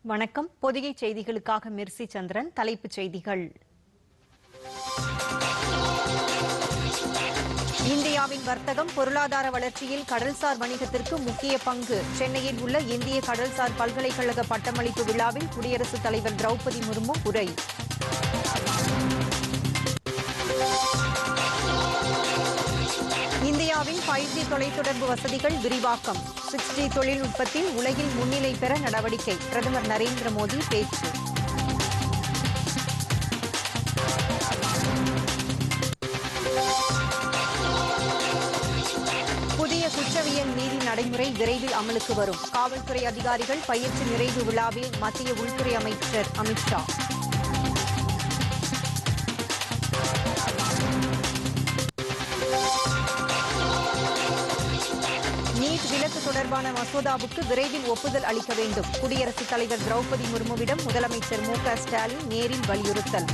வணக்கம் பொதிகை செய்திகளுக்காக மிர்சி சந்திரன் தலைப்புச் செய்திகள் இந்தியாவின் வர்த்தகம் பொருளாதார வளர்ச்சியில் கடல்சார் வணிகத்திற்கு முக்கிய பங்கு சென்னையில் உள்ள இந்திய கடல்சார் பல்கலைக்கழக பட்டமளிப்பு விழாவில் குடியரசுத் தலைவர் திரௌபதி முர்மு உரை இந்தியாவின் ஃபைவ் ஜி தொலைத்தொடர்பு வசதிகள் விரிவாக்கம் சிக்ஸ் ஜி தொழில்நுட்பத்தில் உலகில் முன்னிலை பெற நடவடிக்கை பிரதமர் நரேந்திர மோடி பேச்சு புதிய குற்றவியல் நீதி நடைமுறை விரைவில் அமலுக்கு வரும் காவல்துறை அதிகாரிகள் பயிற்சி நிறைவு விழாவில் மத்திய உள்துறை அமைச்சர் அமித்ஷா நீட் விலக்கு தொடர்பான மசோதாவுக்கு விரைவில் ஒப்புதல் அளிக்க வேண்டும் குடியரசுத் தலைவர் திரௌபதி முர்முவிடம் முதலமைச்சர் மு க ஸ்டாலின் நேரில் வலியுறுத்தல்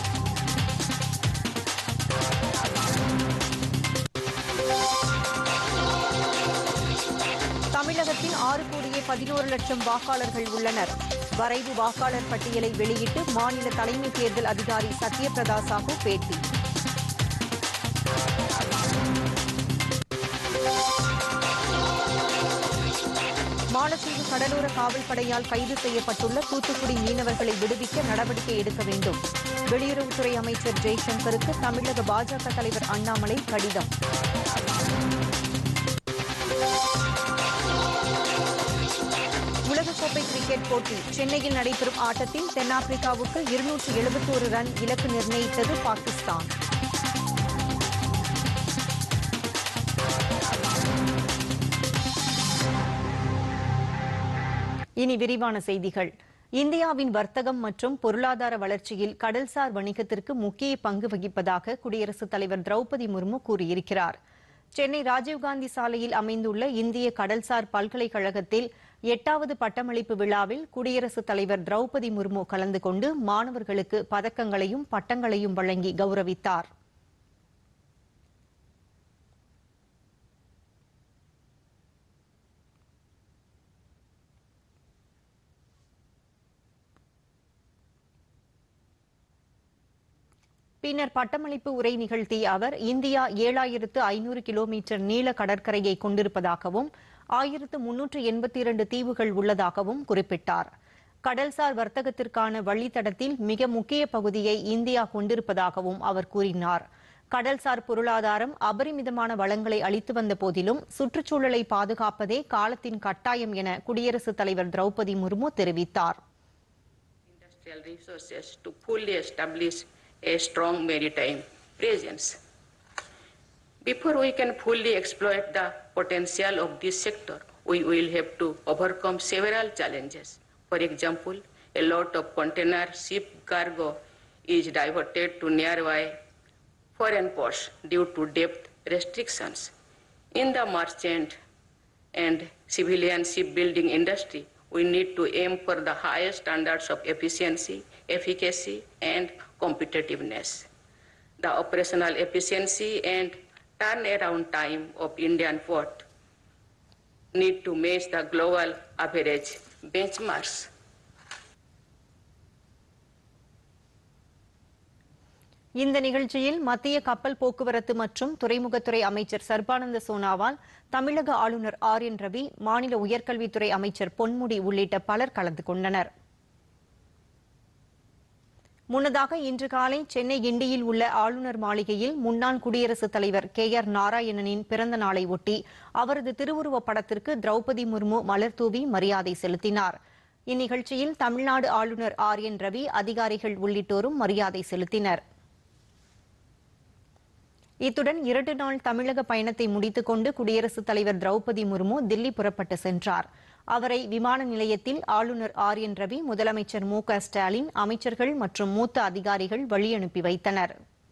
தமிழகத்தில் ஆறு கோடியே பதினோரு லட்சம் வாக்காளர்கள் உள்ளனர் வரைவு வாக்காளர் பட்டியலை வெளியிட்டு மாநில தலைமை தேர்தல் அதிகாரி சத்யபிரதா சாஹூ பேட்டி மாலத்தீவு கடலோர காவல்படையால் கைது செய்யப்பட்டுள்ள தூத்துக்குடி மீனவர்களை விடுவிக்க நடவடிக்கை எடுக்க வேண்டும் வெளியுறவுத்துறை அமைச்சர் ஜெய்சங்கருக்கு தமிழக பாஜக தலைவர் அண்ணாமலை கடிதம் உலகக்கோப்பை கிரிக்கெட் போட்டி சென்னையில் நடைபெறும் ஆட்டத்தில் தென்னாப்பிரிக்காவுக்கு இருநூற்று எழுபத்தோரு ரன் இலக்கு நிர்ணயித்தது பாகிஸ்தான் இனி விரிவான செய்திகள் இந்தியாவின் வர்த்தகம் மற்றும் பொருளாதார வளர்ச்சியில் கடல்சார் வணிகத்திற்கு முக்கிய பங்கு வகிப்பதாக குடியரசுத் தலைவர் திரௌபதி முர்மு கூறியிருக்கிறார் சென்னை ராஜீவ்காந்தி சாலையில் அமைந்துள்ள இந்திய கடல்சார் பல்கலைக்கழகத்தில் எட்டாவது பட்டமளிப்பு விழாவில் குடியரசுத் தலைவர் திரௌபதி முர்மு கலந்து கொண்டு மாணவர்களுக்கு பதக்கங்களையும் பட்டங்களையும் வழங்கி கௌரவித்தார் பின்னர் பட்டமளிப்பு உரை நிகழ்த்திய அவர் இந்தியா ஏழாயிரத்து ஐநூறு கிலோமீட்டர் நீள கடற்கரையை கொண்டிருப்பதாகவும் ஆயிரத்து முன்னூற்று எண்பத்தி இரண்டு தீவுகள் உள்ளதாகவும் குறிப்பிட்டார் கடல்சார் வர்த்தகத்திற்கான வழித்தடத்தில் மிக முக்கிய பகுதியை இந்தியா கொண்டிருப்பதாகவும் அவர் கூறினார் கடல்சார் பொருளாதாரம் அபரிமிதமான வளங்களை அளித்து வந்த போதிலும் சுற்றுச்சூழலை பாதுகாப்பதே காலத்தின் கட்டாயம் என குடியரசுத் தலைவர் திரௌபதி முர்மு தெரிவித்தார் industrial resources to fully establish a strong maritime presence. Before we can fully exploit the potential of this sector, we will have to overcome several challenges. For example, a lot of container ship cargo is diverted to nearby foreign ports due to depth restrictions. In the merchant and civilian shipbuilding industry, we need to aim for the highest standards of efficiency, efficacy, and competitiveness. The operational efficiency and turnaround time of Indian port need to match the global average benchmarks. இந்த நிகழ்ச்சியில் மத்திய கப்பல் போக்குவரத்து மற்றும் துறைமுகத்துறை அமைச்சர் சர்பானந்த சோனாவால் தமிழக ஆளுநர் R N Ravi மாநில உயர்கல்வித்துறை அமைச்சர் பொன்முடி உள்ளிட்ட பலர் கலந்து கொண்டனர் முன்னதாக இன்று காலை சென்னை கிண்டியில் உள்ள ஆளுநர் மாளிகையில் முன்னாள் குடியரசுத் தலைவர் கே ஆர் நாராயணனின் பிறந்த நாளை ஒட்டி அவரது திருவுருவப் படத்திற்கு திரௌபதி முர்மு மலர்தூவி மரியாதை செலுத்தினார் இந்நிகழ்ச்சியில் தமிழ்நாடு ஆளுநர் ஆர் என் ரவி அதிகாரிகள் உள்ளிட்டோரும் மரியாதை செலுத்தினர் இத்துடன் இரண்டு நாள் தமிழக பயணத்தை முடித்துக் கொண்டு குடியரசுத் தலைவர் திரௌபதி முர்மு தில்லி புறப்பட்டு சென்றார் அவரை விமான நிலையத்தில் ஆளுநர் ஆர் என் ரவி முதலமைச்சர் மு க ஸ்டாலின் அமைச்சர்கள் மற்றும் மூத்த அதிகாரிகள் வழியனுப்பி வைத்தனர்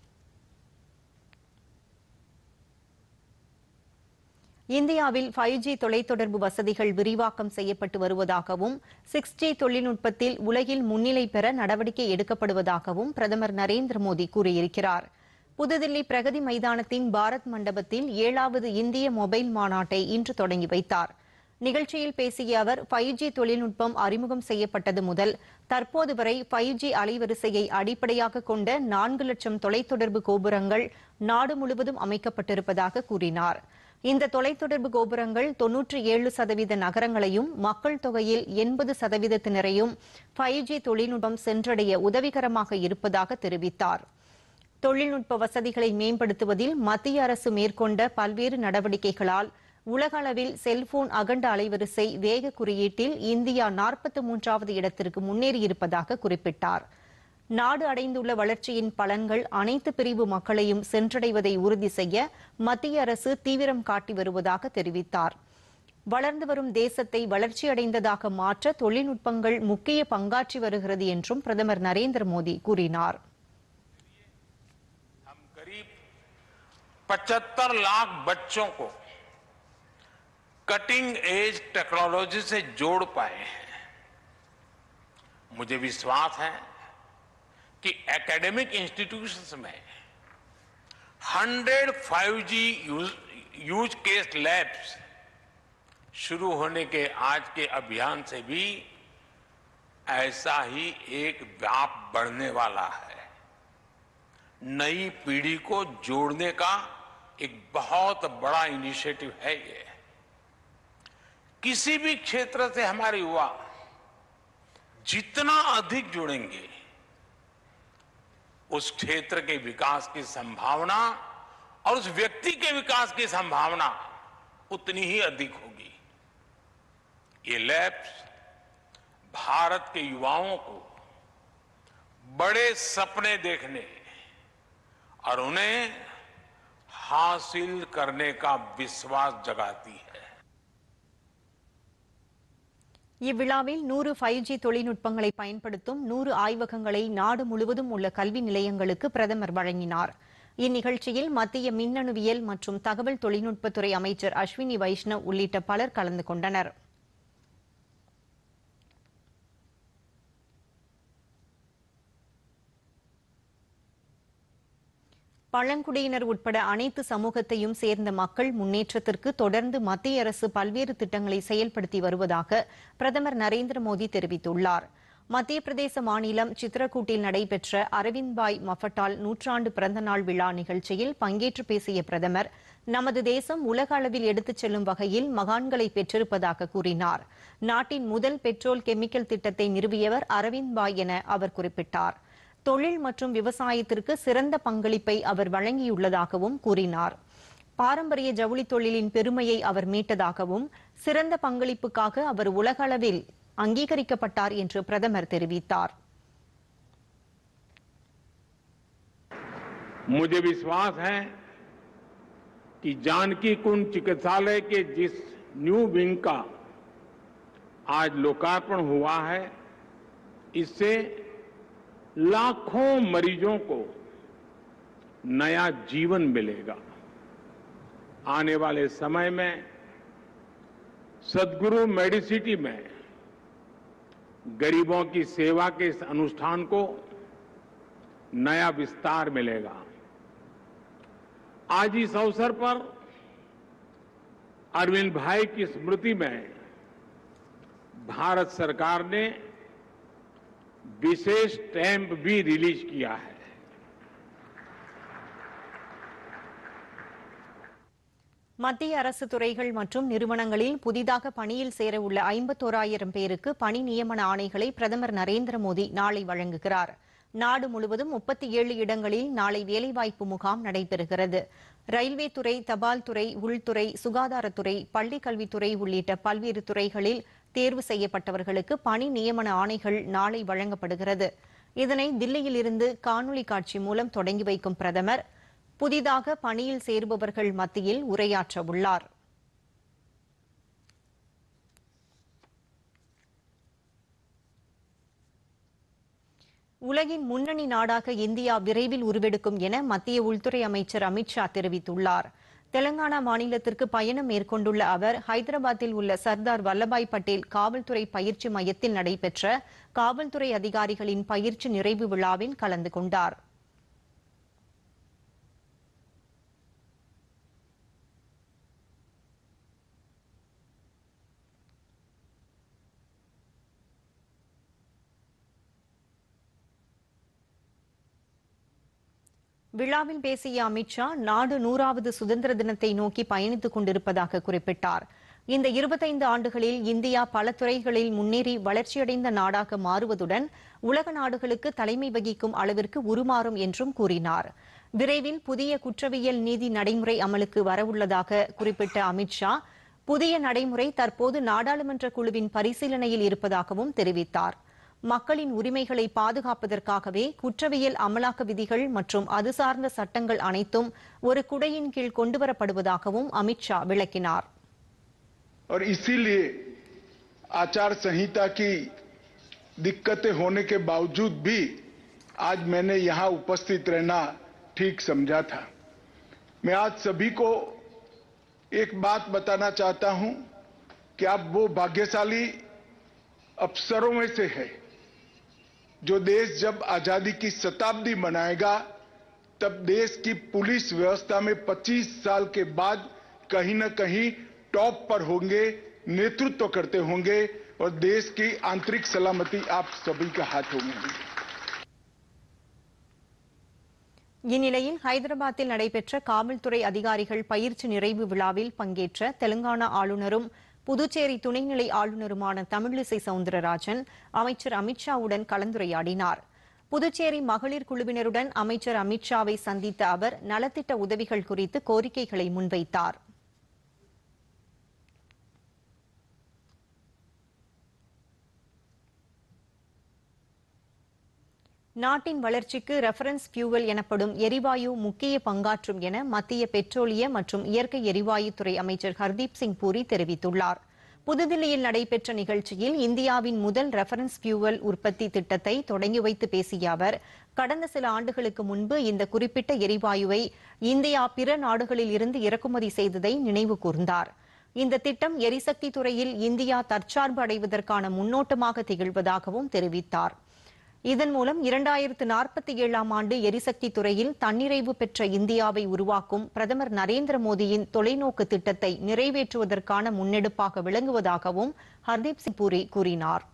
இந்தியாவில் ஃபைவ் ஜி தொலைத்தொடர்பு வசதிகள் விரிவாக்கம் செய்யப்பட்டு வருவதாகவும் சிக்ஸ் ஜி தொழில்நுட்பத்தில் உலகில் முன்னிலை பெற நடவடிக்கை எடுக்கப்படுவதாகவும் பிரதமர் நரேந்திர மோடி கூறியிருக்கிறார் புதுதில்லி பிரகதி மைதானத்தின் பாரத் மண்டபத்தில் ஏழாவது இந்திய மொபைல் மாநாட்டை இன்று தொடங்கி வைத்தார் நிகழ்ச்சியில் பேசிய அவர் ஃபைவ் ஜி தொழில்நுட்பம் அறிமுகம் செய்யப்பட்டது முதல் தற்போது வரை ஃபைவ் ஜி அலைவரிசையை அடிப்படையாக கொண்ட நான்கு லட்சம் தொலைத்தொடர்பு கோபுரங்கள் நாடு முழுவதும் அமைக்கப்பட்டிருப்பதாக கூறினார் இந்த தொலைத்தொடர்பு கோபுரங்கள் தொன்னூற்றி ஏழு சதவீத நகரங்களையும் மக்கள் தொகையில் எண்பது சதவீதத்தினரையும் ஃபைவ் ஜி தொழில்நுட்பம் சென்றடைய உதவிகரமாக இருப்பதாக தெரிவித்தார் தொழில்நுட்ப வசதிகளை மேம்படுத்துவதில் மத்திய அரசு மேற்கொண்ட பல்வேறு நடவடிக்கைகளால் உலக அளவில் செல்போன் அகண்ட அலைவரிசை வேக குறியீட்டில் இந்தியா நாற்பத்தி மூன்றாவது இடத்திற்கு முன்னேறியிருப்பதாக குறிப்பிட்டார் நாடு அடைந்துள்ள வளர்ச்சியின் பலன்கள் அனைத்து பிரிவு மக்களையும் சென்றடைவதை உறுதி செய்ய மத்திய அரசு தீவிரம் காட்டி வருவதாக தெரிவித்தார் வளர்ந்து வரும் தேசத்தை வளர்ச்சியடைந்ததாக மாற்ற தொழில்நுட்பங்கள் முக்கிய பங்காற்றி வருகிறது என்றும் பிரதமர் நரேந்திர மோடி கூறினார் हम करीब 75 लाख बच्चों को कटिंग एज टेक्नोलॉजी से जोड़ पाए हैं मुझे विश्वास है कि एकेडमिक इंस्टीट्यूशंस में 100 5G use, use case labs शुरू होने के आज के अभियान से भी ऐसा ही एक व्याप बढ़ने वाला है नई पीढ़ी को जोड़ने का एक बहुत बड़ा इनिशिएटिव है ये किसी भी क्षेत्र से हमारे युवा जितना अधिक जुड़ेंगे उस क्षेत्र के विकास की संभावना और उस व्यक्ति के विकास की संभावना उतनी ही अधिक होगी ये लैब्स भारत के युवाओं को बड़े सपने देखने और उन्हें हासिल करने का विश्वास जगाती है இவ்விழாவில் நூறு ஃபைவ் ஜி தொழில்நுட்பங்களை பயன்படுத்தும் நூறு ஆய்வகங்களை நாடு முழுவதும் உள்ள கல்வி நிலையங்களுக்கு பிரதமர் வழங்கினார் இந்நிகழ்ச்சியில் மத்திய மின்னணுவியல் மற்றும் தகவல் தொழில்நுட்பத்துறை அமைச்சர் அஸ்வினி வைஷ்ணவ் உள்ளிட்ட பலர் கலந்து கொண்டனர் பழங்குடியினர் உட்பட அனைத்து சமூகத்தையும் சேர்ந்த மக்கள் முன்னேற்றத்திற்கு தொடர்ந்து மத்திய அரசு பல்வேறு திட்டங்களை செயல்படுத்தி வருவதாக பிரதமர் நரேந்திர மோடி தெரிவித்துள்ளார் மத்திய பிரதேச மாநிலம் சித்ரகூட்டில் நடைபெற்ற அரவிந்த்பாய் மஃபட்டால் நூற்றாண்டு பிறந்தநாள் விழா நிகழ்ச்சியில் பங்கேற்று பேசிய பிரதமர் நமது தேசம் உலக அளவில் எடுத்துச் செல்லும் வகையில் மகான்களை பெற்றிருப்பதாக கூறினார் நாட்டின் முதல் பெட்ரோல் கெமிக்கல் திட்டத்தை நிறுவியவர் அரவிந்த்பாய் என அவர் குறிப்பிட்டார் தொழில் மற்றும் விவசாயத்திற்கு சிறந்த பங்களிப்பை அவர் வழங்கியுள்ளதாகவும் கூறினார் பாரம்பரிய ஜவுளி தொழிலின் பெருமையை அவர் மீட்டதாகவும் சிறந்த பங்களிப்புக்காக அவர் உலக அளவில் அங்கீகரிக்கப்பட்டார் என்று பிரதமர் தெரிவித்தார் मुझे विश्वास है कि जानकी कुंड चिकित्सालय के जिस न्यू विंग का आज लोकार्पण हुआ है इससे लाखों मरीजों को नया जीवन मिलेगा आने वाले समय में सदगुरु मेडिसिटी में गरीबों की सेवा के इस अनुष्ठान को नया विस्तार मिलेगा आज इस अवसर पर अरविंद भाई की स्मृति में भारत सरकार ने विशेष स्टैंप भी रिलीज किया है மத்திய அரசு துறைகள் மற்றும் நிறுவனங்களில் புதிதாக பணியில் சேரவுள்ள ஐம்பத்தோராயிரம் பேருக்கு பணி நியமன ஆணைகளை பிரதமர் நரேந்திர மோடி நாளை வழங்குகிறார் நாடு முழுவதும் முப்பத்தி ஏழு இடங்களில் நாளை வேலைவாய்ப்பு முகாம் நடைபெறுகிறது ரயில்வே துறை தபால் துறை உள்துறை சுகாதாரத்துறை பள்ளிக் கல்வித்துறை உள்ளிட்ட பல்வேறு துறைகளில் தேர்வு செய்யப்பட்டவர்களுக்கு பணி நியமன ஆணைகள் நாளை வழங்கப்படுகிறது இதனை தில்லியில் இருந்து காணொலி காட்சி மூலம் தொடங்கி வைக்கும் பிரதமர் புதிதாக பணியில் சேருபவர்கள் மத்தியில் உரையாற்ற உள்ளார் உலகின் முன்னணி நாடாக இந்தியா விரைவில் உருவெடுக்கும் என மத்திய உள்துறை அமைச்சர் அமித்ஷா தெரிவித்துள்ளார் தெலங்கானா மாநிலத்திற்கு பயணம் மேற்கொண்டுள்ள அவர் ஹைதராபாத்தில் உள்ள சர்தார் வல்லபாய் பட்டேல் காவல்துறை பயிற்சி மையத்தில் நடைபெற்ற காவல்துறை அதிகாரிகளின் பயிற்சி நிறைவு விழாவில் கலந்து கொண்டார் விழாவில் பேசிய அமித்ஷா நாடு நூறாவது சுதந்திர தினத்தை நோக்கி பயணித்துக் கொண்டிருப்பதாக குறிப்பிட்டார் இந்த இருபத்தைந்து ஆண்டுகளில் இந்தியா பல துறைகளில் முன்னேறி வளர்ச்சியடைந்த நாடாக மாறுவதுடன் உலக நாடுகளுக்கு தலைமை வகிக்கும் அளவிற்கு உருமாறும் என்றும் கூறினார் விரைவில் புதிய குற்றவியல் நீதி நடைமுறை அமலுக்கு வரவுள்ளதாக குறிப்பிட்ட அமித்ஷா புதிய நடைமுறை தற்போது நாடாளுமன்ற குழுவின் பரிசீலனையில் இருப்பதாகவும் தெரிவித்தார் மக்களின் உரிமைகளை பாதுகாப்பதற்காகவே குற்றவியல் அமலாக்க விதிகள் மற்றும் அது சார்ந்த சட்டங்கள் அனைத்தும் ஒரு குடையின் கீழ் கொண்டுவரப்படுவதாகவும் அமித்ஷா விளக்கினார் और इसीलिए आचार संहिता की दिक्कतें होने के बावजूद भी आज मैंने यहां उपस्थित रहना ठीक समझा था मैं आज सभी को एक बात बताना चाहता हूं कि आप वो भाग्यशाली अफसरों में से है जो देश जब आजादी की शताब्दी मनाएगा तब देश की पुलिस व्यवस्था में 25 साल के बाद कहीं न कहीं टॉप पर होंगे नेतृत्व करते होंगे और देश की आंतरिक सलामती आप सभी के हाथों में होगी இந்நிலையில் ஹைதராபாத்தில் நடைபெற்ற காவல்துறை அதிகாரிகள் பயிற்சி நிறைவு விழாவில் பங்கேற்ற தெலுங்கானா ஆளுநரும் புதுச்சேரி துணைநிலை ஆளுநருமான தமிழிசை சவுந்தரராஜன் அமைச்சர் அமித்ஷாவுடன் கலந்துரையாடினார் புதுச்சேரி மகளிர் குழுவினருடன் அமைச்சர் அமித்ஷாவை சந்தித்த அவர் நலத்திட்ட உதவிகள் குறித்து கோரிக்கைகளை முன்வைத்தார் நாட்டின் வளர்ச்சிக்கு ரெஃபரன்ஸ் பியூவல் எனப்படும் எரிவாயு முக்கிய பங்காற்றும் என மத்திய பெட்ரோலிய மற்றும் இயற்கை எரிவாயுத்துறை அமைச்சர் ஹர்தீப் சிங் பூரி தெரிவித்துள்ளார் புதுதில்லியில் நடைபெற்ற நிகழ்ச்சியில் இந்தியாவின் முதல் ரெஃபரன்ஸ் பியூவல் உற்பத்தி திட்டத்தை தொடங்கி வைத்து பேசிய அவர் கடந்த சில ஆண்டுகளுக்கு முன்பு இந்த குறிப்பிட்ட எரிவாயுவை இந்தியா பிற நாடுகளில் இருந்து இறக்குமதி செய்ததை நினைவு கூர்ந்தார் இந்த திட்டம் எரிசக்தி துறையில் இந்தியா தற்சார்பு அடைவதற்கான முன்னோட்டமாக திகழ்வதாகவும் தெரிவித்தார் இதன் மூலம் இரண்டாயிரத்து நாற்பத்தி ஏழாம் ஆண்டு எரிசக்தி துறையில் தன்னிறைவு பெற்ற இந்தியாவை உருவாக்கும் பிரதமர் நரேந்திர மோடியின் தொலைநோக்கு திட்டத்தை நிறைவேற்றுவதற்கான முன்னெடுப்பாக விளங்குவதாகவும் ஹர்தீப் சிங் பூரி கூறினார்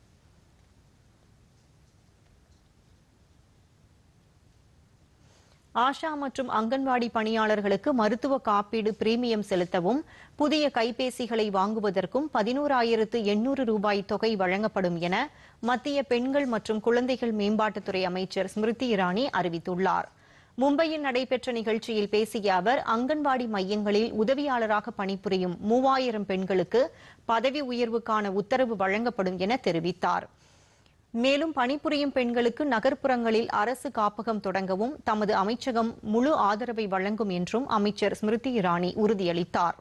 ஆஷா மற்றும் அங்கன்வாடி பணியாளர்களுக்கு மருத்துவ காப்பீடு பிரீமியம் செலுத்தவும் புதிய கைபேசிகளை வாங்குவதற்கும் பதினோராயிரத்து எண்ணூறு ரூபாய் தொகை வழங்கப்படும் என மத்திய பெண்கள் மற்றும் குழந்தைகள் மேம்பாட்டுத்துறை அமைச்சர் ஸ்மிருதி இரானி அறிவித்துள்ளார் மும்பையில் நடைபெற்ற நிகழ்ச்சியில் பேசிய அவர் அங்கன்வாடி மையங்களில் உதவியாளராக பணிபுரியும் மூவாயிரம் பெண்களுக்கு பதவி உயர்வுக்கான உத்தரவு வழங்கப்படும் என தெரிவித்தார் மேலும் பணிபுரியும் பெண்களுக்கு நகர்ப்புறங்களில் அரசு காப்பகம் தொடங்கவும் தமது அமைச்சகம் முழு ஆதரவை வழங்கும் என்றும் அமைச்சர் ஸ்மிருதி இரானி உறுதியளித்தார்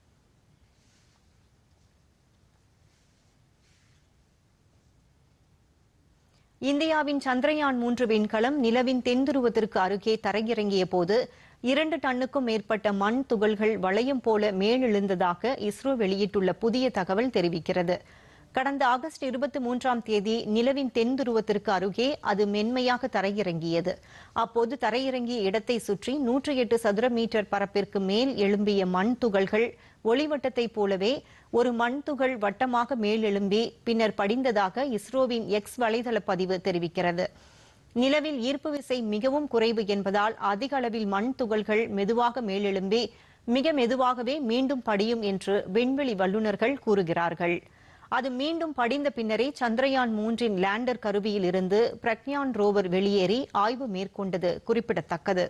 இந்தியாவின் சந்திரயான் மூன்று விண்கலம் நிலவின் தென்துருவத்திற்கு அருகே தரையிறங்கிய போது இரண்டு டன்னுக்கும் மேற்பட்ட மண் துகள்கள் வளையம் போல மேலெழுந்ததாக இஸ்ரோ வெளியிட்டுள்ள புதிய தகவல் தெரிவிக்கிறது கடந்த ஆகஸ்ட் இருபத்தி மூன்றாம் தேதி நிலவின் தென் துருவத்திற்கு அருகே அது மென்மையாக தரையிறங்கியது அப்போது தரையிறங்கிய இடத்தை சுற்றி நூற்றி எட்டு சதுர மீட்டர் பரப்பிற்கு மேல் எழும்பிய மண் துகள்கள் ஒளிவட்டத்தைப் போலவே ஒரு மண் துகள் வட்டமாக மேலெழும்பி பின்னர் படிந்ததாக இஸ்ரோவின் எக்ஸ் வலைதள பதிவு தெரிவிக்கிறது நிலவில் ஈர்ப்பு விசை மிகவும் குறைவு என்பதால் அதிக அளவில் மண் துகள்கள் மெதுவாக மேலெழும்பி மிக மெதுவாகவே மீண்டும் படியும் என்று விண்வெளி வல்லுநர்கள் கூறுகிறார்கள் அது மீண்டும் படிந்த பின்னரே சந்திரயான் மூன்றின் லேண்டர் கருவியில் இருந்து பிரக்ஞான் ரோவர் வெளியேறி ஆய்வு மேற்கொண்டது குறிப்பிடத்தக்கது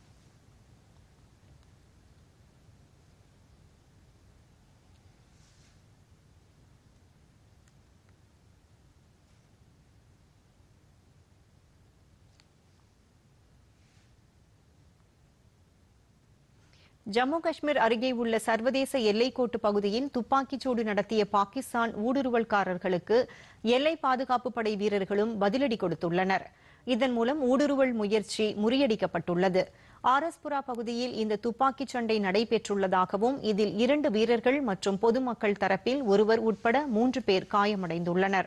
ஜம்மு காஷ்மீர் அருகே உள்ள சர்வதேச எல்லைக்கோட்டு பகுதியில் துப்பாக்கிச்சூடு நடத்திய பாகிஸ்தான் ஊடுருவல்காரர்களுக்கு எல்லை பாதுகாப்பு படை வீரர்களும் பதிலடி கொடுத்துள்ளனர் இதன் மூலம் ஊடுருவல் முயற்சி முறியடிக்கப்பட்டுள்ளது ஆர்எஸ்புரா பகுதியில் இந்த துப்பாக்கிச் சண்டை நடைபெற்றுள்ளதாகவும் இதில் இரண்டு வீரர்கள் மற்றும் பொதுமக்கள் தரப்பில் ஒருவர் உட்பட மூன்று பேர் காயமடைந்துள்ளனர்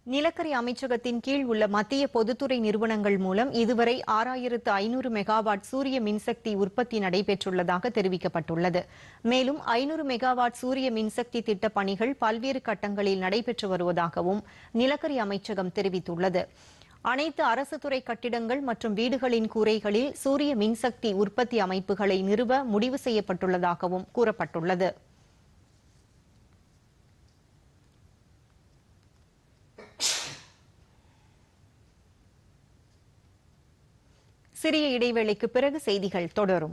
நிலக்கரி அமைச்சகத்தின் கீழ் உள்ள மத்திய பொதுத்துறை நிறுவனங்கள் மூலம் இதுவரை ஆறாயிரத்து ஐநூறு மெகாவாட் சூரிய மின்சக்தி உற்பத்தி நடைபெற்றுள்ளதாக தெரிவிக்கப்பட்டுள்ளது மேலும் ஐநூறு மெகாவாட் சூரிய மின்சக்தி திட்ட பணிகள் பல்வேறு கட்டங்களில் நடைபெற்று வருவதாகவும் நிலக்கரி அமைச்சகம் தெரிவித்துள்ளது அனைத்து அரசு துறை கட்டிடங்கள் மற்றும் வீடுகளின் கூரைகளில் சூரிய மின்சக்தி உற்பத்தி அமைப்புகளை நிறுவ முடிவு செய்யப்பட்டுள்ளதாகவும் கூறப்பட்டுள்ளது சிறிய இடைவேளைக்கு பிறகு செய்திகள் தொடரும்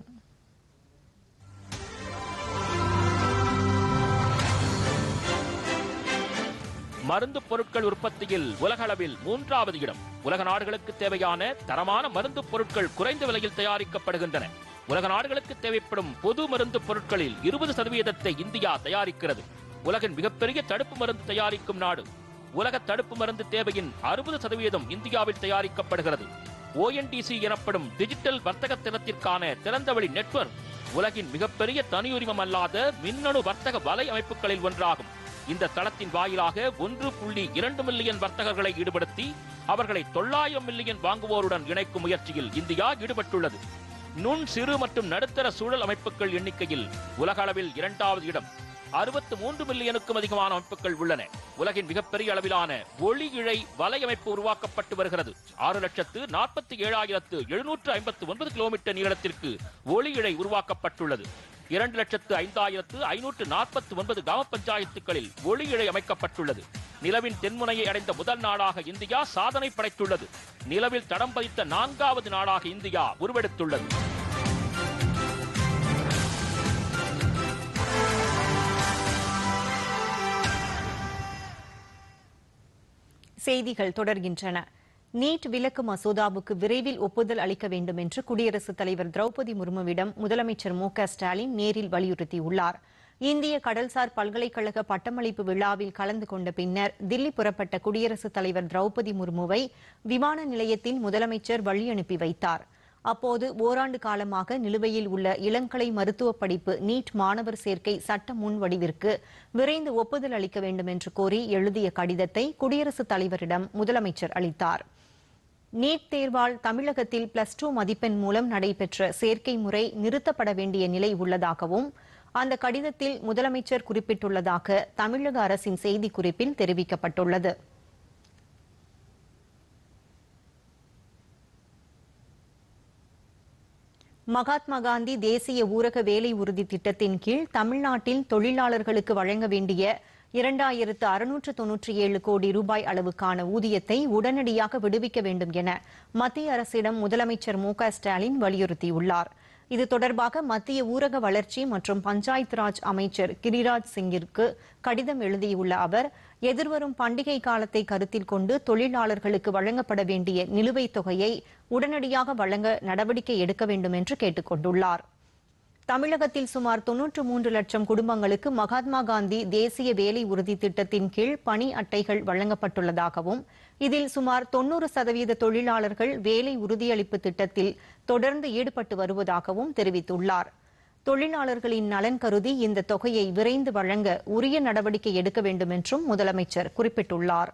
மருந்து பொருட்கள் உற்பத்தியில் உலக அளவில் மூன்றாவது இடம் உலக நாடுகளுக்கு தேவையான தரமான மருந்து பொருட்கள் குறைந்த விலையில் தயாரிக்கப்படுகின்றன உலக நாடுகளுக்கு தேவைப்படும் பொது மருந்து பொருட்களில் இருபது சதவீதத்தை இந்தியா தயாரிக்கிறது உலகின் மிகப்பெரிய தடுப்பு மருந்து தயாரிக்கும் நாடு உலக தடுப்பு மருந்து தேவையின் அறுபது சதவீதம் இந்தியாவில் தயாரிக்கப்படுகிறது ஓஎன்டிசி எனப்படும் டிஜிட்டல் வர்த்தக தினத்திற்கான திறந்தவெளி நெட்வொர்க் உலகின் மிகப்பெரிய தனியுரிமம் அல்லாத மின்னணு வர்த்தக வலை அமைப்புகளில் ஒன்றாகும் இந்த தளத்தின் வாயிலாக ஒன்று புள்ளி இரண்டு மில்லியன் வர்த்தகர்களை ஈடுபடுத்தி அவர்களை தொள்ளாயிரம் மில்லியன் வாங்குவோருடன் இணைக்கும் முயற்சியில் இந்தியா ஈடுபட்டுள்ளது நுண் சிறு மற்றும் நடுத்தர சூழல் அமைப்புகள் எண்ணிக்கையில் உலக அளவில் இரண்டாவது இடம் அறுபத்து மூன்று மில்லியனுக்கும் அதிகமான அமைப்புகள் உள்ளன உலகின் மிகப்பெரிய அளவிலான ஒளி இழை வலை அமைப்பு உருவாக்கப்பட்டு வருகிறது ஆறு லட்சத்து நாற்பத்தி ஏழாயிரத்து எழுநூற்று ஐம்பத்து ஒன்பது கிலோமீட்டர் நீளத்திற்கு ஒளி இழை உருவாக்கப்பட்டுள்ளது இரண்டு லட்சத்து ஐந்தாயிரத்து ஐநூற்று நாற்பத்தி ஒன்பது கிராம பஞ்சாயத்துகளில் ஒளி இழை அமைக்கப்பட்டுள்ளது நிலவின் தென்முனையை அடைந்த முதல் நாடாக இந்தியா சாதனை படைத்துள்ளது நிலவில் தடம் பதித்த நான்காவது நாடாக இந்தியா உருவெடுத்துள்ளது செய்திகள் தொடர்கின்றன நீட் விலக்கு மசோதாவுக்கு விரைவில் ஒப்புதல் அளிக்க வேண்டும் என்று குடியரசுத் தலைவர் திரௌபதி முர்முவிடம் முதலமைச்சர் மு க ஸ்டாலின் நேரில் வலியுறுத்தியுள்ளார் இந்திய கடல்சார் பல்கலைக்கழக பட்டமளிப்பு விழாவில் கலந்து கொண்ட பின்னர் தில்லி புறப்பட்ட குடியரசுத் தலைவர் திரௌபதி முர்முவை விமான நிலையத்தில் முதலமைச்சர் வழி அனுப்பி வைத்தார் அப்போது ஓராண்டு காலமாக நிலுவையில் உள்ள இளங்கலை மருத்துவ படிப்பு நீட் மாணவர் சேர்க்கை சட்ட முன்வடிவிற்கு விரைந்து ஒப்புதல் அளிக்க வேண்டும் என்று கோரி எழுதிய கடிதத்தை குடியரசுத் தலைவரிடம் முதலமைச்சர் அளித்தார் நீட் தேர்வால் தமிழகத்தில் பிளஸ் டூ மதிப்பெண் மூலம் நடைபெற்ற சேர்க்கை முறை நிறுத்தப்பட வேண்டிய நிலை உள்ளதாகவும் அந்த கடிதத்தில் முதலமைச்சர் குறிப்பிட்டுள்ளதாக தமிழக அரசின் செய்திக்குறிப்பில் தெரிவிக்கப்பட்டுள்ளது மகாத்மா காந்தி தேசிய ஊரக வேலை உறுதி திட்டத்தின் கீழ் தமிழ்நாட்டில் தொழிலாளர்களுக்கு வழங்க வேண்டிய இரண்டாயிரத்து அறுநூற்று தொன்னூற்றி ஏழு கோடி ரூபாய் அளவுக்கான ஊதியத்தை உடனடியாக விடுவிக்க வேண்டும் என மத்திய அரசிடம் முதலமைச்சர் மு க ஸ்டாலின் வலியுறுத்தியுள்ளார் இது தொடர்பாக மத்திய ஊரக வளர்ச்சி மற்றும் பஞ்சாயத் ராஜ் அமைச்சர் கிரிராஜ் சிங்கிற்கு கடிதம் எழுதியுள்ள அவர் எதிர்வரும் பண்டிகை காலத்தை கருத்தில் கொண்டு தொழிலாளர்களுக்கு வழங்கப்பட வேண்டிய நிலுவைத் தொகையை உடனடியாக வழங்க நடவடிக்கை எடுக்க வேண்டும் என்று கேட்டுக் கொண்டுள்ளார் தமிழகத்தில் சுமார் தொன்னூற்று மூன்று லட்சம் குடும்பங்களுக்கு மகாத்மா காந்தி தேசிய வேலை உறுதி திட்டத்தின் கீழ் பணி அட்டைகள் வழங்கப்பட்டுள்ளதாகவும் இதில் சுமார் தொன்னூறு சதவீத தொழிலாளர்கள் வேலை உறுதியளிப்பு திட்டத்தில் தொடர்ந்து ஈடுபட்டு வருவதாகவும் தெரிவித்துள்ளார் தொழிலாளர்களின் நலன் கருதி இந்த தொகையை விரைந்து வழங்க உரிய நடவடிக்கை எடுக்க வேண்டும் என்றும் முதலமைச்சர் குறிப்பிட்டுள்ளார்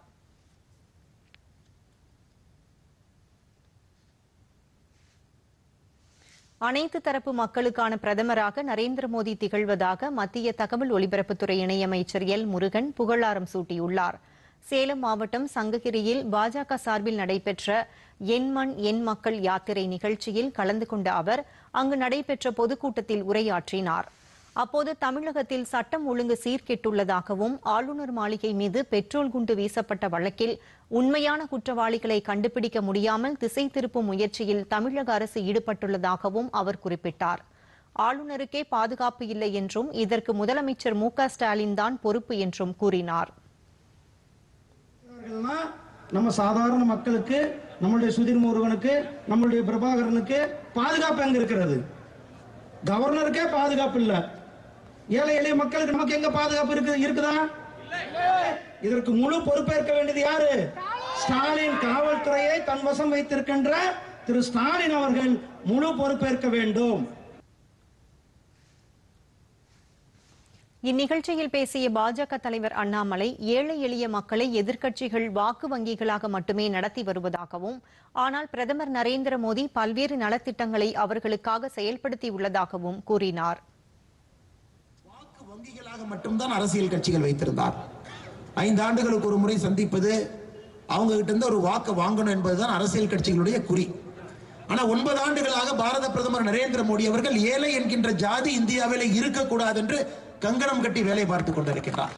அனைத்து தரப்பு மக்களுக்கான பிரதமராக நரேந்திர மோடி திகழ்வதாக மத்திய தகவல் ஒலிபரப்புத்துறை இணையமைச்சர் எல் முருகன் புகழாரம் சூட்டியுள்ளார் சேலம் மாவட்டம் சங்ககிரியில் பாஜக சார்பில் நடைபெற்ற என் மண் என் மக்கள் யாத்திரை நிகழ்ச்சியில் கலந்து கொண்ட அவர் அங்கு நடைபெற்ற பொதுக்கூட்டத்தில் உரையாற்றினார் அப்போது தமிழகத்தில் சட்டம் ஒழுங்கு சீர்கெட்டுள்ளதாகவும் ஆளுநர் மாளிகை மீது பெட்ரோல் குண்டு வீசப்பட்ட வழக்கில் உண்மையான குற்றவாளிகளை கண்டுபிடிக்க முடியாமல் திசை திருப்பும் முயற்சியில் தமிழக அரசு ஈடுபட்டுள்ளதாகவும் அவர் குறிப்பிட்டார் ஆளுநருக்கே பாதுகாப்பு இல்லை என்றும் இதற்கு முதலமைச்சர் மு க ஸ்டாலின் தான் பொறுப்பு என்றும் கூறினார் இருக்கிறார்கள்னா, நம்ம சாதாரண மக்களுக்கு நம்மளுடைய சுதீர் முருகனுக்கு நம்மளுடைய பிரபாகரனுக்கு பாதுகாப்பு எங்க இருக்கிறது கவர்னருக்கே பாதுகாப்பு இல்ல ஏழை எளிய மக்களுக்கு நமக்கு எங்க பாதுகாப்பு இருக்கு இருக்குதா இதற்கு முழு பொறுப்பேற்க வேண்டியது யாரு ஸ்டாலின் காவல்துறையை தன் வசம் வைத்திருக்கின்ற திரு ஸ்டாலின் அவர்கள் முழு பொறுப்பேற்க வேண்டும் இந்நிகழ்ச்சியில் பேசிய பாஜக தலைவர் அண்ணாமலை ஏழை எளிய மக்களை எதிர்க்கட்சிகள் வாக்கு வங்கிகளாக மட்டுமே நடத்தி வருவதாகவும் ஆனால் பிரதமர் நரேந்திர மோடி பல்வேறு நலத்திட்டங்களை அவர்களுக்காக செயல்படுத்தியுள்ளதாகவும் கூறினார் வாக்கு வங்கிகளாக மட்டும்தான் அரசியல் கட்சிகள் வைத்திருந்தார் ஐந்து ஆண்டுகளுக்கு ஒரு முறை சந்திப்பது அவங்க கிட்ட இருந்து ஒரு வாக்கு வாங்கணும் என்பதுதான் அரசியல் கட்சிகளுடைய குறி ஆனா ஒன்பது ஆண்டுகளாக பாரத பிரதமர் நரேந்திர மோடி அவர்கள் ஏழை என்கின்ற ஜாதி இந்தியாவிலே இருக்கக்கூடாது என்று கங்கணம் கட்டி வேலை பார்த்துக் கொண்டிருக்கிறார்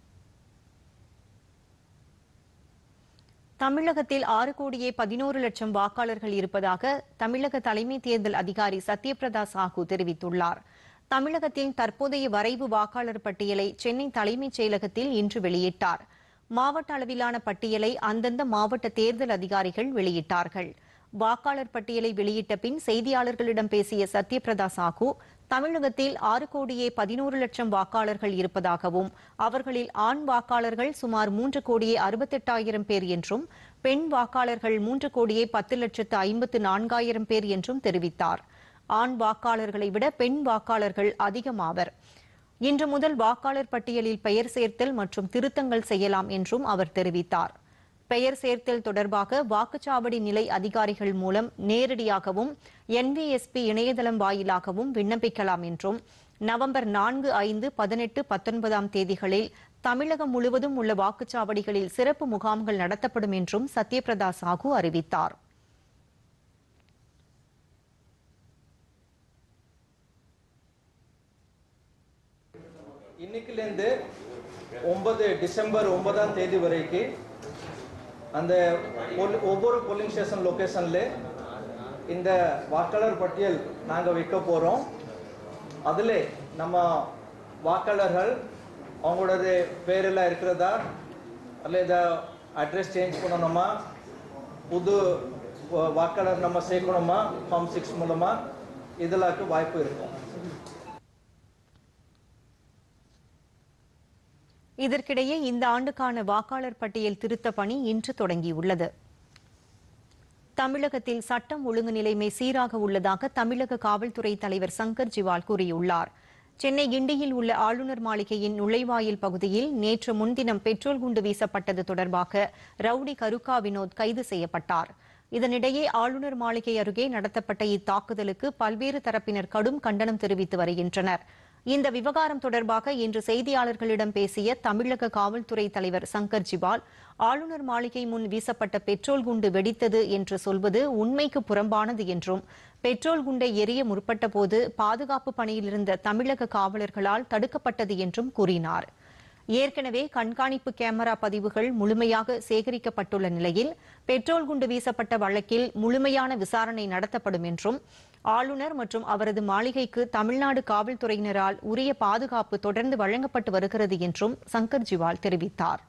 தமிழகத்தில் ஆறு கோடியே பதினோரு லட்சம் வாக்காளர்கள் இருப்பதாக தமிழக தலைமை தேர்தல் அதிகாரி சத்யபிரதா சாஹூ தெரிவித்துள்ளார் தமிழகத்தின் தற்போதைய வரைவு வாக்காளர் பட்டியலை சென்னை தலைமைச் செயலகத்தில் இன்று வெளியிட்டார் மாவட்ட அளவிலான பட்டியலை அந்தந்த மாவட்ட தேர்தல் அதிகாரிகள் வெளியிட்டார்கள் வாக்காளர் பட்டியலை வெளியிட்ட பின் செய்தியாளர்களிடம் பேசிய சத்யபிரதா சாஹூ தமிழகத்தில் ஆறு கோடியே பதினோரு லட்சம் வாக்காளர்கள் இருப்பதாகவும் அவர்களில் ஆண் வாக்காளர்கள் சுமார் மூன்று கோடியே அறுபத்தெட்டாயிரம் பேர் என்றும் பெண் வாக்காளர்கள் மூன்று கோடியே பத்து லட்சத்து ஐம்பத்து நான்காயிரம் பேர் என்றும் தெரிவித்தார் ஆண் வாக்காளர்களை விட பெண் வாக்காளர்கள் அதிகமாவர் இன்று முதல் வாக்காளர் பட்டியலில் பெயர் சேர்த்தல் மற்றும் திருத்தங்கள் செய்யலாம் என்றும் அவர் தெரிவித்தார் பெயர் சேர்த்தல் தொடர்பாக வாக்குச்சாவடி நிலை அதிகாரிகள் மூலம் நேரடியாகவும் என்விஎஸ்பி இணையதளம் வாயிலாகவும் விண்ணப்பிக்கலாம் என்றும் நவம்பர் நான்கு ஐந்து பதினெட்டு பத்தொன்பதாம் தேதிகளில் தமிழகம் முழுவதும் உள்ள வாக்குச்சாவடிகளில் சிறப்பு முகாம்கள் நடத்தப்படும் என்றும் சத்யபிரதா சாஹூ அறிவித்தார் இன்னைக்குலேருந்து ஒன்பது டிசம்பர் ஒன்பதாம் தேதி வரைக்கும் அந்த பொல்- ஒவ்வொரு போலிங் ஸ்டேஷன் லொக்கேஷன்ல இந்த வாக்காளர் பட்டியல் நாங்கள் வைக்க போகிறோம் அதில் நம்ம வாக்காளர்கள் அவங்களோட பேரெல்லாம் இருக்கிறதா அல்லது அட்ரஸ் சேஞ்ச் பண்ணணுமா புது வா- வாக்காளர் நம்ம சேர்க்கணுமா ஃபார்ம் சிக்ஸ் மூலமாக இதெல்லாக்கு வாய்ப்பு இருக்கும் இதற்கிடையே இந்த ஆண்டுக்கான வாக்காளர் பட்டியல் திருத்த பணி இன்று தொடங்கியுள்ளது தமிழகத்தில் சட்டம் ஒழுங்கு நிலைமை சீராக உள்ளதாக தமிழக காவல்துறை தலைவர் சங்கர் ஜிவால் கூறியுள்ளார் சென்னை கிண்டியில் உள்ள ஆளுநர் மாளிகையின் நுழைவாயில் பகுதியில் நேற்று முன்தினம் பெட்ரோல் குண்டு வீசப்பட்டது தொடர்பாக ரவுடி கருக்கா வினோத் கைது செய்யப்பட்டார் இதனிடையே ஆளுநர் மாளிகை அருகே நடத்தப்பட்ட இத்தாக்குதலுக்கு பல்வேறு தரப்பினர் கடும் கண்டனம் தெரிவித்து வருகின்றனர் இந்த விவகாரம் தொடர்பாக இன்று செய்தியாளர்களிடம் பேசிய தமிழக காவல்துறை தலைவர் சங்கர் ஜிவால் ஆளுநர் மாளிகை முன் வீசப்பட்ட பெட்ரோல் குண்டு வெடித்தது என்று சொல்வது உண்மைக்கு புறம்பானது என்றும் பெட்ரோல் குண்டை எரிய முற்பட்ட போது பாதுகாப்பு பணியில் இருந்த தமிழக காவலர்களால் தடுக்கப்பட்டது என்றும் கூறினார் ஏற்கனவே கண்காணிப்பு கேமரா பதிவுகள் முழுமையாக சேகரிக்கப்பட்டுள்ள நிலையில் பெட்ரோல் குண்டு வீசப்பட்ட வழக்கில் முழுமையான விசாரணை நடத்தப்படும் என்றும் ஆளுநர் மற்றும் அவரது மாளிகைக்கு தமிழ்நாடு காவல்துறையினரால் உரிய பாதுகாப்பு தொடர்ந்து வழங்கப்பட்டு வருகிறது என்றும் சங்கர் ஜிவால் தெரிவித்தார்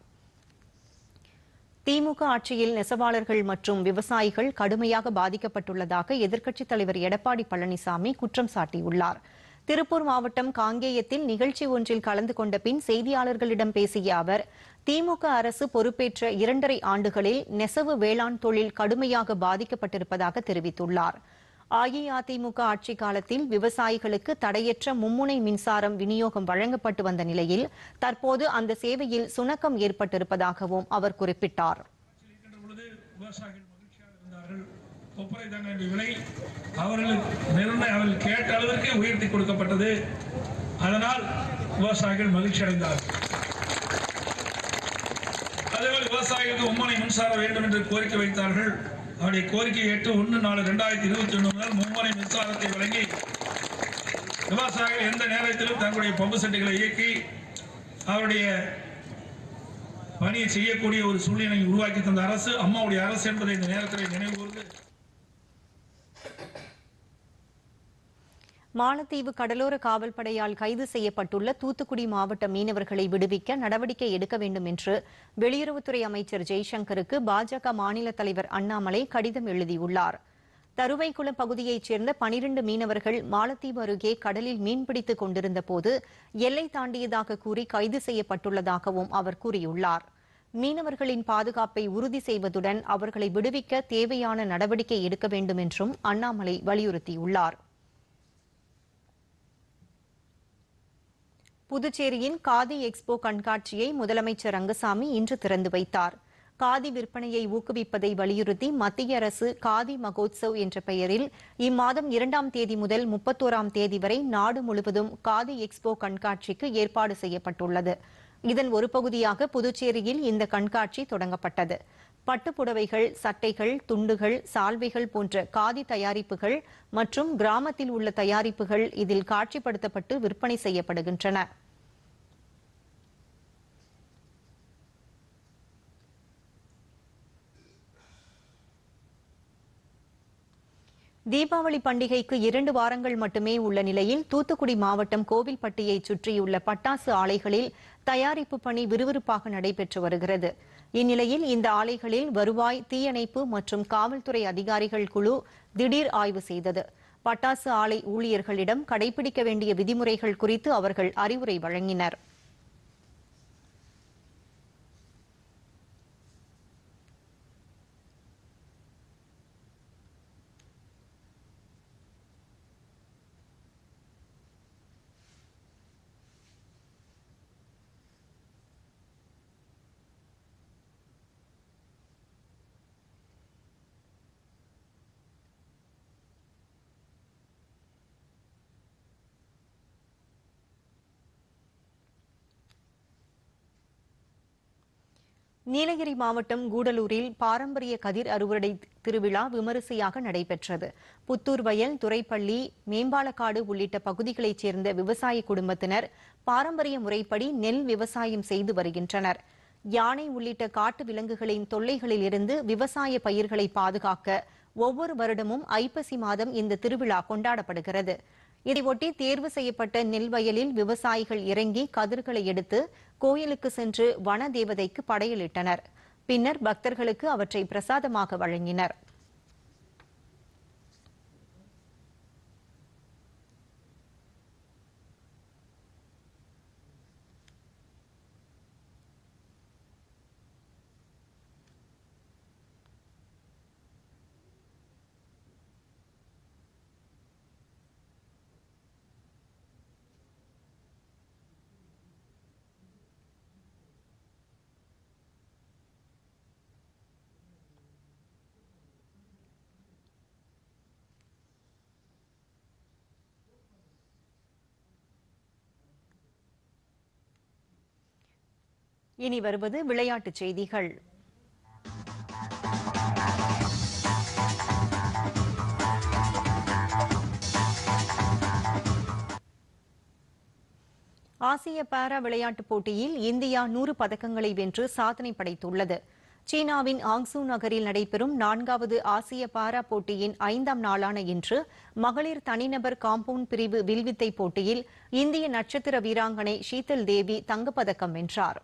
திமுக ஆட்சியில் நெசவாளர்கள் மற்றும் விவசாயிகள் கடுமையாக பாதிக்கப்பட்டுள்ளதாக எதிர்க்கட்சித் தலைவர் எடப்பாடி பழனிசாமி குற்றம் சாட்டியுள்ளார் திருப்பூர் மாவட்டம் காங்கேயத்தில் நிகழ்ச்சி ஒன்றில் கலந்து கொண்ட பின் செய்தியாளர்களிடம் பேசிய அவர் திமுக அரசு பொறுப்பேற்ற இரண்டரை ஆண்டுகளில் நெசவு வேளாண் தொழில் கடுமையாக பாதிக்கப்பட்டிருப்பதாக தெரிவித்துள்ளார் அஇஅதிமுக ஆட்சி காலத்தில் விவசாயிகளுக்கு தடையற்ற மும்முனை மின்சாரம் விநியோகம் வழங்கப்பட்டு வந்த நிலையில் தற்போது அந்த சேவையில் சுணக்கம் ஏற்பட்டிருப்பதாகவும் அவர் குறிப்பிட்டார் இருக்கின்ற பொழுது விவசாயிகள் மகிழ்ச்சியாக இருந்தார்கள் கொப்பரை தானிய விலை அவர்களுக்கு நிர்ணய அவர்கள் கேட்ட அளவிற்கு உயர்த்தி கொடுக்கப்பட்டது அதனால் விவசாயிகள் மகிழ்ச்சி அடைந்தார்கள் அதேபோல் விவசாயிகளுக்கு மும்மனை மின்சாரம் வேண்டும் என்று கோரிக்கை வைத்தார்கள் அவருடைய கோரிக்கையை ஏற்று ஒன்று நாலு ரெண்டாயிரத்தி இருபத்தி ஒன்று முதல் மும்மனை மின்சாரத்தை வழங்கி விவசாயிகள் எந்த நேரத்திலும் தங்களுடைய பம்பு செட்டுகளை இயக்கி அவருடைய பணியை செய்யக்கூடிய ஒரு சூழ்நிலை உருவாக்கி தந்த அரசு அம்மாவுடைய அரசு என்பதை இந்த நேரத்தில் நினைவு கூர்ந்து மாலத்தீவு கடலோர காவல்படையால் கைது செய்யப்பட்டுள்ள தூத்துக்குடி மாவட்ட மீனவர்களை விடுவிக்க நடவடிக்கை எடுக்க வேண்டும் என்று வெளியுறவுத்துறை அமைச்சர் ஜெய்சங்கருக்கு பாஜக மாநில தலைவர் அண்ணாமலை கடிதம் எழுதியுள்ளார் தருவைக்குளம் பகுதியைச் சேர்ந்த பனிரண்டு மீனவர்கள் மாலத்தீவு அருகே கடலில் மீன்பிடித்துக் கொண்டிருந்த போது எல்லை தாண்டியதாக கூறி கைது செய்யப்பட்டுள்ளதாகவும் அவர் கூறியுள்ளார் மீனவர்களின் பாதுகாப்பை உறுதி செய்வதுடன் அவர்களை விடுவிக்க தேவையான நடவடிக்கை எடுக்க வேண்டும் என்றும் அண்ணாமலை வலியுறுத்தியுள்ளார் புதுச்சேரியின் காதி எக்ஸ்போ கண்காட்சியை முதலமைச்சர் ரங்கசாமி இன்று திறந்து வைத்தார் காதி விற்பனையை ஊக்குவிப்பதை வலியுறுத்தி மத்திய அரசு காதி மகோத்சவ் என்ற பெயரில் இம்மாதம் இரண்டாம் தேதி முதல் முப்பத்தோராம் தேதி வரை நாடு முழுவதும் காதி எக்ஸ்போ கண்காட்சிக்கு ஏற்பாடு செய்யப்பட்டுள்ளது இதன் ஒரு பகுதியாக புதுச்சேரியில் இந்த கண்காட்சி தொடங்கப்பட்டது பட்டுப்புடவைகள் சட்டைகள் துண்டுகள் சால்வைகள் போன்ற காதி தயாரிப்புகள் மற்றும் கிராமத்தில் உள்ள தயாரிப்புகள் இதில் காட்சிப்படுத்தப்பட்டு விற்பனை செய்யப்படுகின்றன தீபாவளி பண்டிகைக்கு இரண்டு வாரங்கள் மட்டுமே உள்ள நிலையில் தூத்துக்குடி மாவட்டம் கோவில்பட்டியை சுற்றியுள்ள பட்டாசு ஆலைகளில் தயாரிப்பு பணி விறுவிறுப்பாக நடைபெற்று வருகிறது இந்நிலையில் இந்த ஆலைகளில் வருவாய் தீயணைப்பு மற்றும் காவல்துறை அதிகாரிகள் குழு திடீர் ஆய்வு செய்தது பட்டாசு ஆலை ஊழியர்களிடம் கடைபிடிக்க வேண்டிய விதிமுறைகள் குறித்து அவர்கள் அறிவுரை வழங்கினர் நீலகிரி மாவட்டம் கூடலூரில் பாரம்பரிய கதிர் அறுவடை திருவிழா விமரிசையாக நடைபெற்றது புத்தூர் வயல் துறைப்பள்ளி மேம்பாலக்காடு உள்ளிட்ட பகுதிகளைச் சேர்ந்த விவசாய குடும்பத்தினர் பாரம்பரிய முறைப்படி நெல் விவசாயம் செய்து வருகின்றனர் யானை உள்ளிட்ட காட்டு விலங்குகளின் தொல்லைகளில் இருந்து விவசாய பயிர்களை பாதுகாக்க ஒவ்வொரு வருடமும் ஐப்பசி மாதம் இந்த திருவிழா கொண்டாடப்படுகிறது இதையொட்டி தேர்வு செய்யப்பட்ட நெல் வயலில் விவசாயிகள் இறங்கி கதிர்களை எடுத்து கோயிலுக்கு சென்று வன தேவதைக்கு படையலிட்டனர் பின்னர் பக்தர்களுக்கு அவற்றை பிரசாதமாக வழங்கினர் இனி வருவது விளையாட்டுச் செய்திகள் ஆசிய பாரா விளையாட்டுப் போட்டியில் இந்தியா நூறு பதக்கங்களை வென்று சாதனை படைத்துள்ளது சீனாவின் ஆங்சூ நகரில் நடைபெறும் நான்காவது ஆசிய பாரா போட்டியின் ஐந்தாம் நாளான இன்று மகளிர் தனிநபர் காம்பவுண்ட் பிரிவு வில்வித்தை போட்டியில் இந்திய நட்சத்திர வீராங்கனை ஷீதல் தேவி தங்கப்பதக்கம் வென்றார்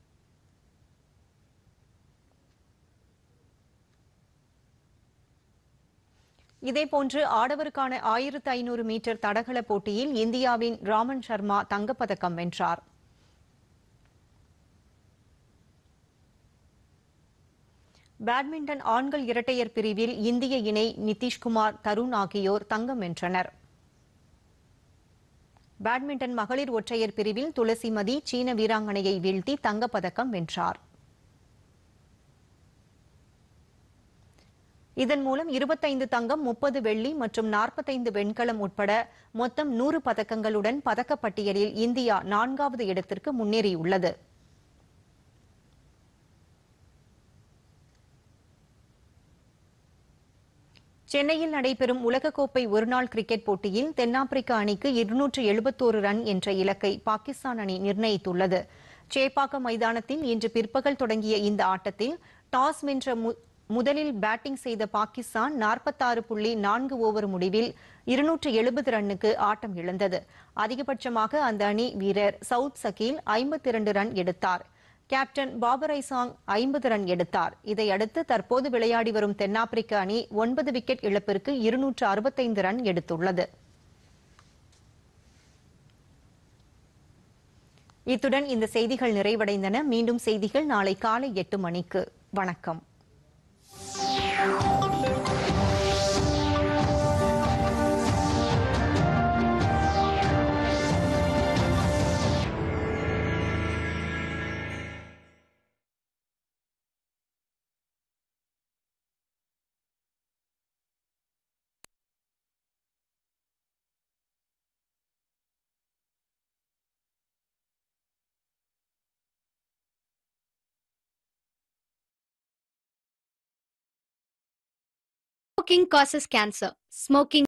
இதேபோன்று ஆடவருக்கான ஆயிரத்து ஐநூறு மீட்டர் தடகள போட்டியில் இந்தியாவின் ராமன் சர்மா தங்கப்பதக்கம் வென்றார் பேட்மிண்டன் ஆண்கள் இரட்டையர் பிரிவில் இந்திய இணை நிதிஷ்குமார் தருண் ஆகியோர் தங்கம் வென்றனர் பேட்மிண்டன் மகளிர் ஒற்றையர் பிரிவில் துளசிமதி சீன வீராங்கனையை வீழ்த்தி தங்கப்பதக்கம் வென்றார் இதன் மூலம் இருபத்தைந்து தங்கம் முப்பது வெள்ளி மற்றும் நாற்பத்தைந்து வெண்கலம் உட்பட மொத்தம் நூறு பதக்கங்களுடன் பதக்கப்பட்டியலில் இந்தியா நான்காவது இடத்திற்கு முன்னேறியுள்ளது சென்னையில் நடைபெறும் உலகக்கோப்பை ஒருநாள் கிரிக்கெட் போட்டியில் தென்னாப்பிரிக்க அணிக்கு இருநூற்று எழுபத்தோரு ரன் என்ற இலக்கை பாகிஸ்தான் அணி நிர்ணயித்துள்ளது சேப்பாக்கம் மைதானத்தில் இன்று பிற்பகல் தொடங்கிய இந்த ஆட்டத்தில் டாஸ் வென்ற மு- முதலில் பேட்டிங் செய்த பாகிஸ்தான் நாற்பத்தாறு புள்ளி நான்கு ஓவர் முடிவில் இருநூற்று எழுபது ரன்னுக்கு ஆட்டம் இழந்தது அதிகபட்சமாக அந்த அணி வீரர் சவுத் சகீல் ஐம்பத்தி இரண்டு ரன் எடுத்தார் கேப்டன் பாபர் ஐசாங் ஐம்பது ரன் எடுத்தார் இதையடுத்து தற்போது விளையாடி வரும் தென்னாப்பிரிக்க அணி ஒன்பது விக்கெட் இழப்பிற்கு இருநூற்று அறுபத்தைந்து ரன் எடுத்துள்ளது இத்துடன் இந்த செய்திகள் நிறைவடைந்தன மீண்டும் செய்திகள் நாளை காலை எட்டு மணிக்கு வணக்கம் Smoking causes cancer. Smoking